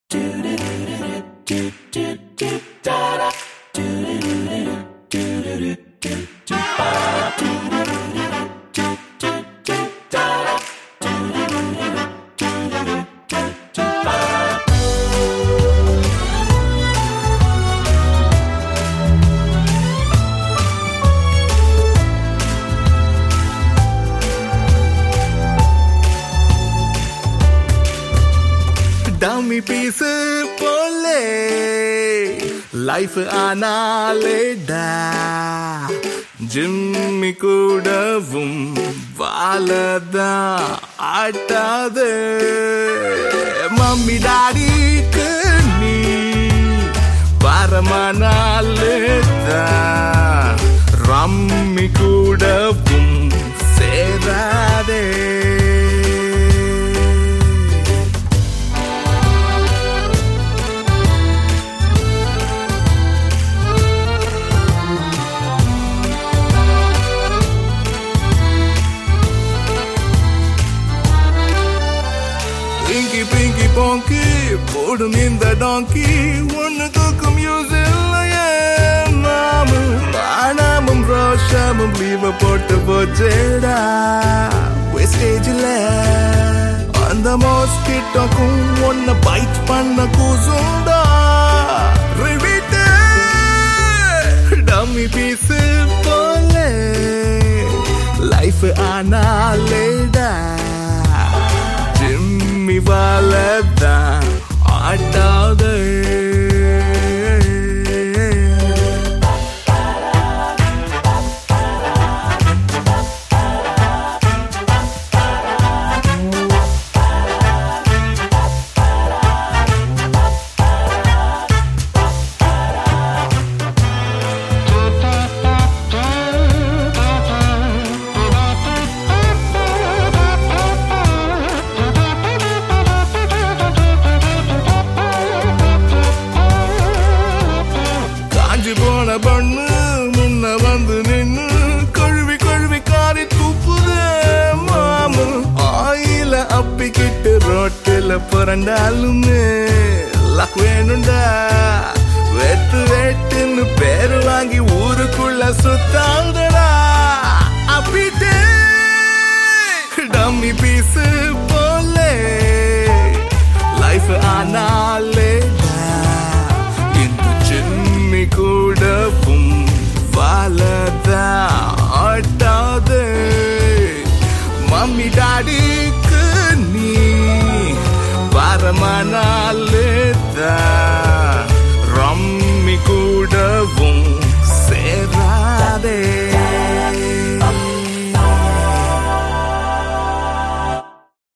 dummy piece போலே life ஆனாலேடா Jimmy கூடவும் வாழதா ஆட்டாது மம்மி டாடிக்கு நீ பரமனாலேதா ரம்மி கூடவும் சேராதே இங்கி பிங்கி போங்கி போடும் இந்த டாங்கி ஒண்ணு தூக்கும் யூஸ் இல்லையே நாமும் ஆனாமும் ரோஷமும் லீவ போட்டு போச்சேடா வெஸ்டேஜில் அந்த மோஸ்கிட்டோக்கும் ஒன்ன பைட் பண்ண கூசுண்டா ரிவிட்டு டம்மி பீஸு போல லைஃப் ஆனாலேடா ஜிம்மி வாழதான் ஆட்டாதே காஞ்சி போன பண்ணு முன்ன வந்து நின்னு கழுவி கழுவி காரி துப்புதே மாமு ஆயில அப்பிக்கிட்டு ரோட்டில புரண்டாலுமே லக் வேணுண்டா வெட்டு வெட்டுன்னு பேரு வாங்கி ஊருக்குள்ள சுத்தாங்கடா அப்பிட்டே டம்மி பீஸு போலே லைஃப் ஆனாலே இந்த சிம்மி கூடவும் வாழதா ஆட்டாது மம்மி டாடிக்கு நீ வரமானால்